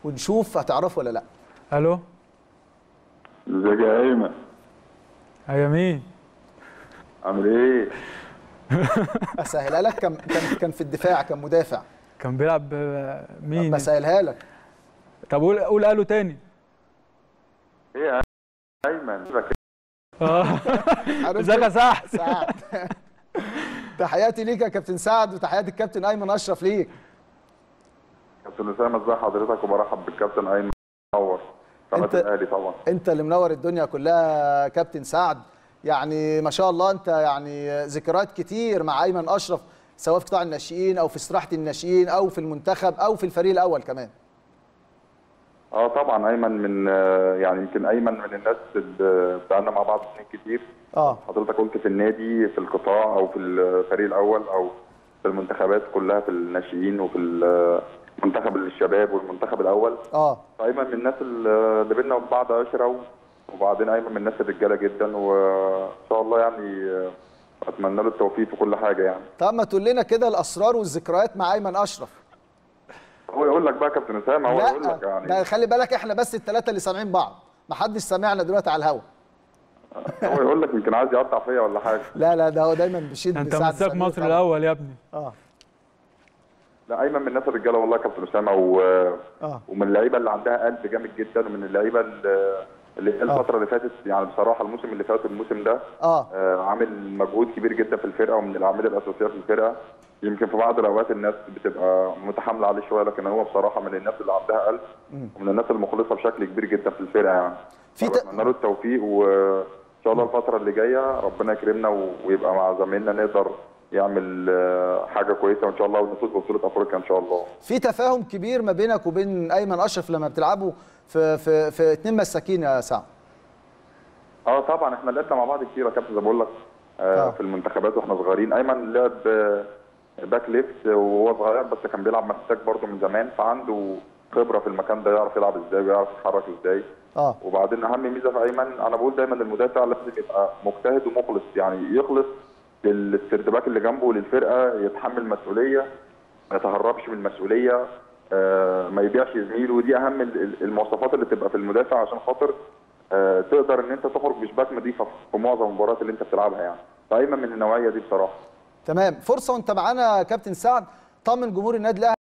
ونشوف هتعرفه ولا لا الو ازيك يا ايمن يا مين عامل ايه؟ اسهلها لك كان كان كان في الدفاع كان مدافع كان بيلعب آه، مين بسهلها لك طب قول قول الو تاني ايه يا ايمن اه عارف ازيك يا سعد سعد تحياتي ليك يا كابتن سعد وتحياتي الكابتن ايمن اشرف ليك كابتن اسامه ازي حضرتك وبرحب بالكابتن ايمن منور قناه انت- الاهلي طبعا انت اللي منور الدنيا كلها يا كابتن سعد يعني ما شاء الله انت يعني ذكريات كتير مع ايمن اشرف سواء في قطاع الناشئين او في استراحه الناشئين او في المنتخب او في الفريق الاول كمان اه طبعا ايمن من آه، يعني يمكن ايمن من الناس اللي بقالنا مع بعض سنين كتير اه حضرتك قلت في النادي في القطاع او في الفريق الاول او في المنتخبات كلها في الناشئين وفي المنتخب الشباب والمنتخب الاول اه ايمن من الناس اللي بينا وبين بعض عشره و- وبعدين ايمن من الناس الرجاله جدا وان شاء الله يعني آه، اتمنى له التوفيق في كل حاجه يعني طب ما تقول لنا كده الاسرار والذكريات مع ايمن اشرف هو يقول لك بقى يا كابتن اسامه هو يقول لك لا يعني ده خلي بالك احنا بس الثلاثه اللي سامعين بعض ما حدش سامعنا دلوقتي على الهوا هو يقول لك يمكن عايز يقطع فيا ولا حاجه لا لا ده هو دايما بيشد انت بسعد مساك سمير مصر طبعاً. الاول يا ابني اه لا ايمن من الناس الرجاله والله يا كابتن اسامه و... اه ومن اللعيبه اللي عندها قلب جامد جدا ومن اللعيبه اللي اللي هي الفتره اللي فاتت يعني بصراحه الموسم اللي فات والموسم ده اه آه، عامل مجهود كبير جدا في الفرقه ومن الاعمده الاساسيه في الفرقه يمكن في بعض الاوقات الناس بتبقى متحامله عليه شويه لكن هو بصراحه من الناس اللي عندها قلب ومن الناس المخلصه بشكل كبير جدا في الفرقه يعني في ت- اتمنى له التوفيق وان شاء الله الفتره اللي جايه ربنا يكرمنا و- ويبقى مع زمايلنا نقدر يعمل آه، حاجه كويسه وان شاء الله ونفوز ببطوله افريقيا ان شاء الله في تفاهم كبير ما بينك وبين ايمن اشرف لما بتلعبوا في في في اتنين مساكين يا سعد اه طبعا احنا لعبنا مع بعض كتير يا كابتن زي ما بقول لك آه آه. في المنتخبات واحنا صغيرين ايمن لعب آه، باك ليفت وهو صغير بس كان بيلعب مساك برضه من زمان فعنده خبره في المكان ده يعرف يلعب ازاي ويعرف يتحرك ازاي اه وبعدين اهم ميزه في ايمن انا بقول دايما المدافع لازم يبقى مجتهد ومخلص يعني يخلص للسردباك اللي جنبه وللفرقه يتحمل مسؤوليه ما يتهربش من المسؤوليه آه، ما يبيعش زميله ودي اهم ال- ال- المواصفات اللي تبقى في المدافع عشان خاطر آه، تقدر ان انت تخرج بشباك نظيفه في معظم المباريات اللي انت بتلعبها يعني فايمن من النوعيه دي بصراحه تمام فرصه وانت معانا يا كابتن سعد طمن جمهور النادي الاهلي